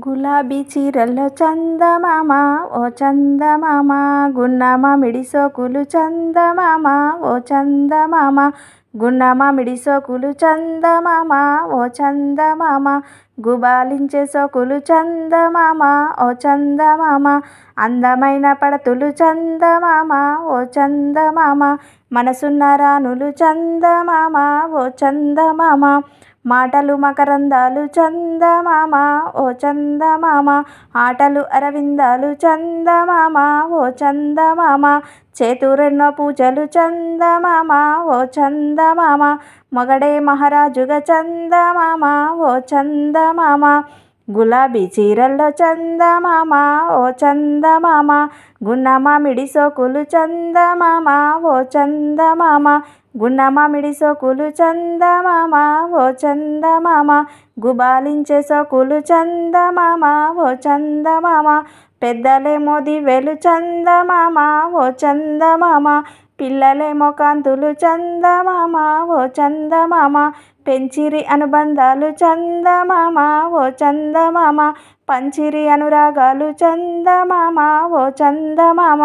గులాబీ చీరల్లో చందమామ ఓ చందమామ గున్నమామిడి సోకులు చందమామ ఓ చందమామ గున్నమామిడి సోకులు చందమామ ఓ చందమామ గుబాలించే సోకులు చందమామ ఓ చందమామ అందమైన పడతులు చందమామ ఓ చందమామ మనసున్న రాణులు చందమామ ఓ చందమామ మాటలు మకరందాలు చందమామ ఓ చందమామ ఆటలు అరవిందాలు చందమామ ఓ చందమామ చేతురెన్నో పూజలు చందమామ ఓ చందమామ మొగడే మహారాజుగా చందమామ ఓ చందమామ గులాబీ చీరల్లో చందమామ ఓ చందమామ గున్నమామిడి సోకులు చందమామ ఓ చందమామ గున్నమామిడి సోకులు చందమామ ఓ చందమామ గుబాలించే సోకులు చందమామ ఓ చందమామ పెద్దలేమో దివ్వెలు చందమామ ఓ చందమామ పిల్లలేమో కాంతులు చందమామ ఓ చందమామ పెంచిరి అనుబంధాలు చందమామ ఓ చందమామ పంచిరి అనురాగాలు చందమామ ఓ చందమామ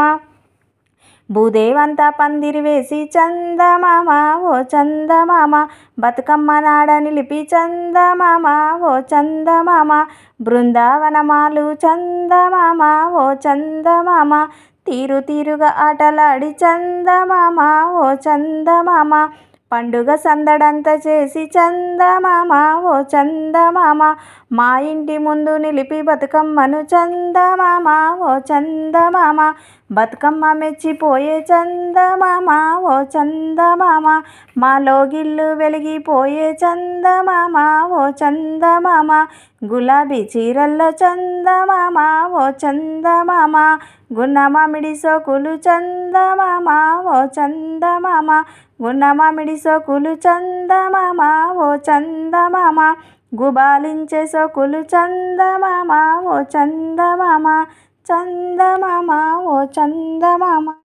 భూదేవంతా పందిరి వేసి చందమామ ఓ చందమామ బతుకమ్మ నాడ నిలిపి చందమామ ఓ చందమామ బృందావనమాలు చందమామ ఓ చందమామ తీరు తీరుగా ఆటలాడి చందమామ ఓ చందమామ పండుగ సందడంతా చేసి చందమామ ఓ చందమామ మా ఇంటి ముందు నిలిపి బతుకమ్మను చందమామ ఓ చందమామ బతుకమ్మ మెచ్చిపోయే చందమామ ఓ చందమామ మా లోగిల్లు వెలిగిపోయే చందమామ ఓ చందమామ గులాబీ చీరల్లో చందమామ ఓ చందమామ గున్నమామిడి సోకులు చందమామ ఓ చందమామ గున్నమామిడి సోకులు చందమామ ఓ చందమామ గుబాలించే సోకులు చందమామ ఓ చందమామ చందమామ ఓ చందమామ